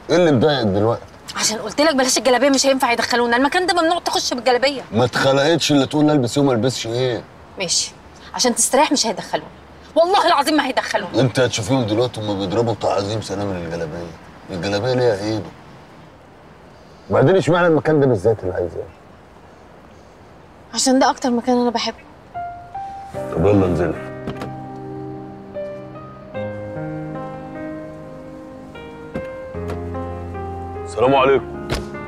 ايه اللي مضايقك دلوقتي عشان قلت لك بلاش الجلابيه مش هينفع يدخلونا المكان ده ممنوع تخش بالجلابيه ما اتخلقتش اللي تقول البس ايه وما البسش ايه ماشي عشان تستريح مش هيدخلونا والله العظيم ما هيدخلونا انت هتشوفيهم دلوقتي هم بيضربوا تعظيم سلام للجلابيه الجلابيه ليها هيبه وبعدين اشمعنى المكان ده بالذات اللي عايزاه عشان ده اكتر مكان انا بحبه طب يلا انزلي السلام عليكم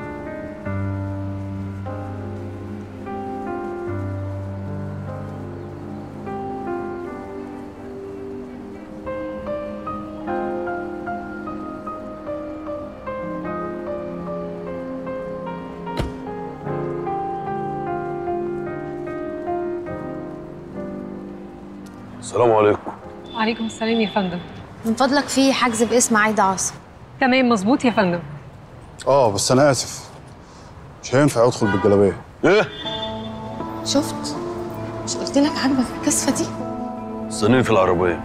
السلام عليكم وعليكم السلام يا فندم من فضلك في حجز باسم عايده عاصم تمام مظبوط يا فندم اه بس انا اسف مش هينفع ادخل بالجلابيه ايه شفت مش قلت لك عاجبك الكسفه دي استنيني في العربيه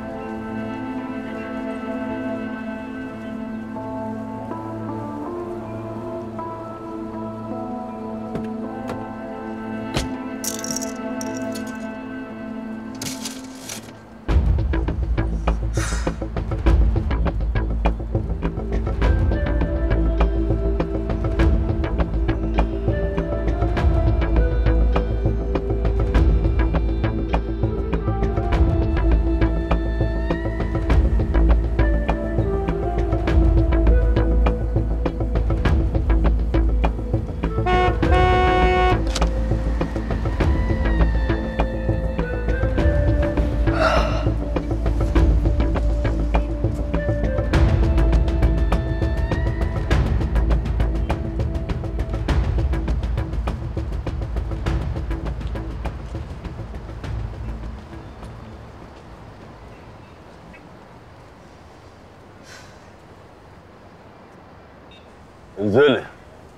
انزلي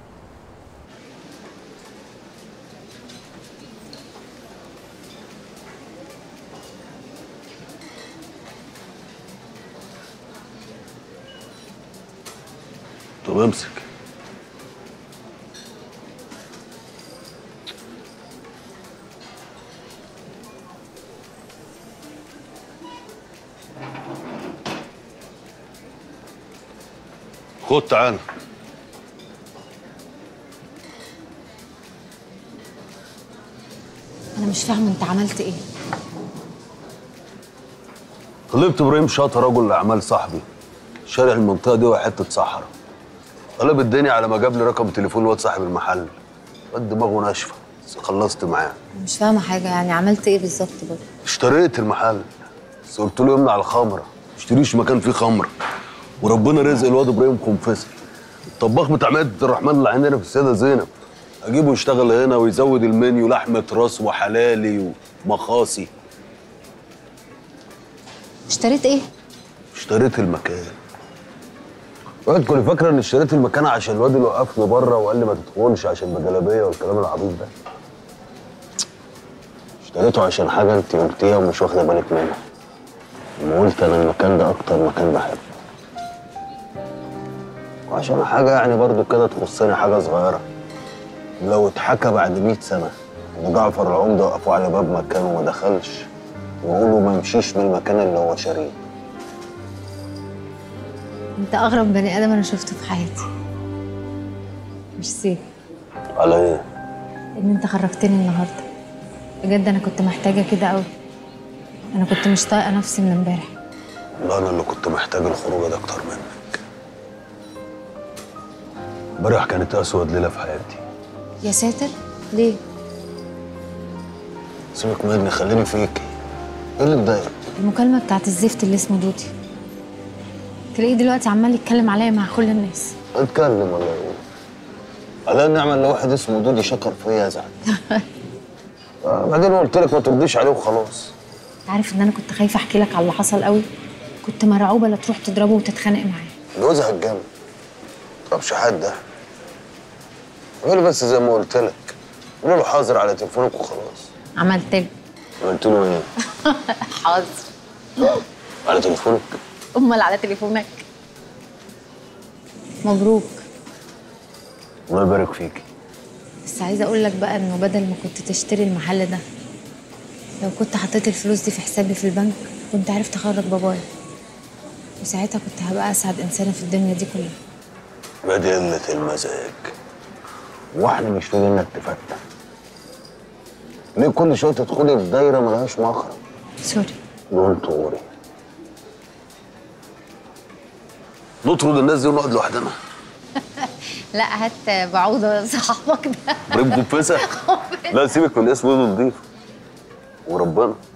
طب امسك خد تعالى انا مش فاهمه انت عملت ايه طلبت ابراهيم شاطر رجل اعمال صاحبي شارع المنطقه دي وحته صحراء طلب الدنيا على ما جاب لي رقم تليفون الواد صاحب المحل واد دماغه ناشفه بس خلصت معاه أنا مش فاهمه حاجه يعني عملت ايه بالظبط برضه اشتريت المحل بس قلت له يمنع الخمره ما اشتريش مكان فيه خمره وربنا رزق الواد ابراهيم خنفسي الطباخ بتاع مائده الرحمن اللي عندنا في السيده زينب اجيبه يشتغل هنا ويزود المنيو لحمه راس وحلالي ومخاصي اشتريت ايه اشتريت المكان وقت كنت فاكره ان اشتريت المكان عشان الواد اللي وقفني بره وقال لي ما تدخلش عشان بجلابيه والكلام العبيط ده اشتريته عشان حاجه انت قلتيها ومش واخده بالك منها لما قلت انا المكان ده اكتر مكان بحبه وعشان حاجه يعني برضو كده تخصني حاجه صغيره لو اتحكى بعد 100 سنه ان جعفر العمده وقفوا على باب مكانه وما دخلش ويقولوا ما يمشيش من المكان اللي هو شاريه انت اغرب بني ادم انا شفته في حياتي مش سيف على ايه؟ ان انت خرجتني النهارده بجد انا كنت محتاجه كده قوي انا كنت مش طايقه نفسي من امبارح والله انا اللي كنت محتاج الخروج ده اكتر منك امبارح كانت اسود ليله في حياتي يا ساتر ليه سيبك مني خليني فيكي ايه اللي مضايقك؟ المكالمه بتاعت الزفت اللي اسمه دودي تلاقيه دلوقتي عمال يتكلم عليا مع كل الناس اتكلم ولا ايه؟ على النعمة اللي واحد اسمه دودي شكر فيا يزعل آه، بعدين قلت لك ما ترديش عليه وخلاص انت عارف ان انا كنت خايفه احكي لك على اللي حصل قوي كنت مرعوبه لا تروح تضربه وتتخانق معاه جوزها اتجنن طبش حد ده اعملي بس زي ما قلت لك قولي له حاضر على تليفونك وخلاص عملت له قلت له ايه؟ حاضر على تليفونك امال على تليفونك مبروك الله يبارك فيكي بس عايزه اقول لك بقى انه بدل ما كنت تشتري المحل ده لو كنت حطيت الفلوس دي في حسابي في البنك كنت عرفت اخرج بابايا وساعتها كنت هبقى اسعد انسانه في الدنيا دي كلها بعد قلة المزاج واحنا مش فاضي انك تفتح ليه كل شويه تدخلي في دايره ملهاش مخرج سوري دونت وري نطرد الناس دي ونقعد لوحدنا لا هات بعوضه صاحبك ده ابراهيم كوفيسه لا سيبك من اسمه ده نضيف وربنا